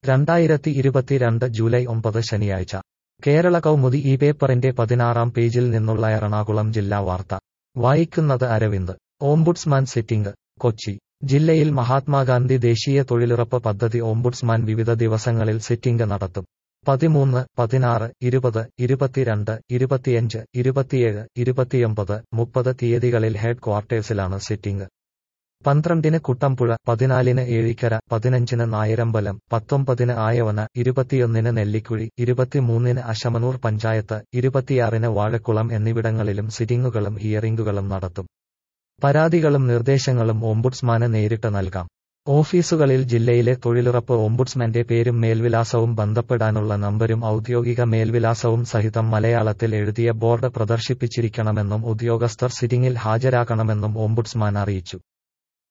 രണ്ടായിരത്തി ഇരുപത്തിരണ്ട് ജൂലൈ ഒമ്പത് ശനിയാഴ്ച കേരള കൗമുദി ഈ പേപ്പറിന്റെ പതിനാറാം പേജിൽ നിന്നുള്ള എറണാകുളം ജില്ലാ വാർത്ത വായിക്കുന്നത് അരവിന്ദ് ഓംബുഡ്സ്മാൻ സിറ്റിംഗ് കൊച്ചി ജില്ലയിൽ മഹാത്മാഗാന്ധി ദേശീയ തൊഴിലുറപ്പ് പദ്ധതി ഓംബുഡ്സ്മാൻ വിവിധ ദിവസങ്ങളിൽ സിറ്റിംഗ് നടത്തും പതിമൂന്ന് പതിനാറ് ഇരുപത് ഇരുപത്തിരണ്ട് ഇരുപത്തിയഞ്ച് ഇരുപത്തിയേഴ് ഇരുപത്തിയൊമ്പത് മുപ്പത് തീയതികളിൽ ഹെഡ് ക്വാർട്ടേഴ്സിലാണ് സിറ്റിംഗ് പന്ത്രണ്ടിന് കുട്ടമ്പുഴ പതിനാലിന് ഏഴിക്കര പതിനഞ്ചിന് നായരമ്പലം പത്തൊമ്പതിന് ആയവന ഇരുപത്തിയൊന്നിന് നെല്ലിക്കുഴി ഇരുപത്തിമൂന്നിന് അശമനൂർ പഞ്ചായത്ത് ഇരുപത്തിയാറിന് വാഴക്കുളം എന്നിവിടങ്ങളിലും സിറ്റിംഗുകളും ഹിയറിംഗുകളും നടത്തും പരാതികളും നിർദ്ദേശങ്ങളും ഓംബുഡ്സ്മാന് നേരിട്ട് നൽകാം ഓഫീസുകളിൽ ജില്ലയിലെ തൊഴിലുറപ്പ് ഓംബുഡ്സ്മാന്റെ പേരും മേൽവിലാസവും ബന്ധപ്പെടാനുള്ള നമ്പരും ഔദ്യോഗിക മേൽവിലാസവും സഹിതം മലയാളത്തിൽ എഴുതിയ ബോർഡ് പ്രദർശിപ്പിച്ചിരിക്കണമെന്നും ഉദ്യോഗസ്ഥർ സിറ്റിംഗിൽ ഹാജരാകണമെന്നും ഓംബുഡ്സ്മാൻ അറിയിച്ചു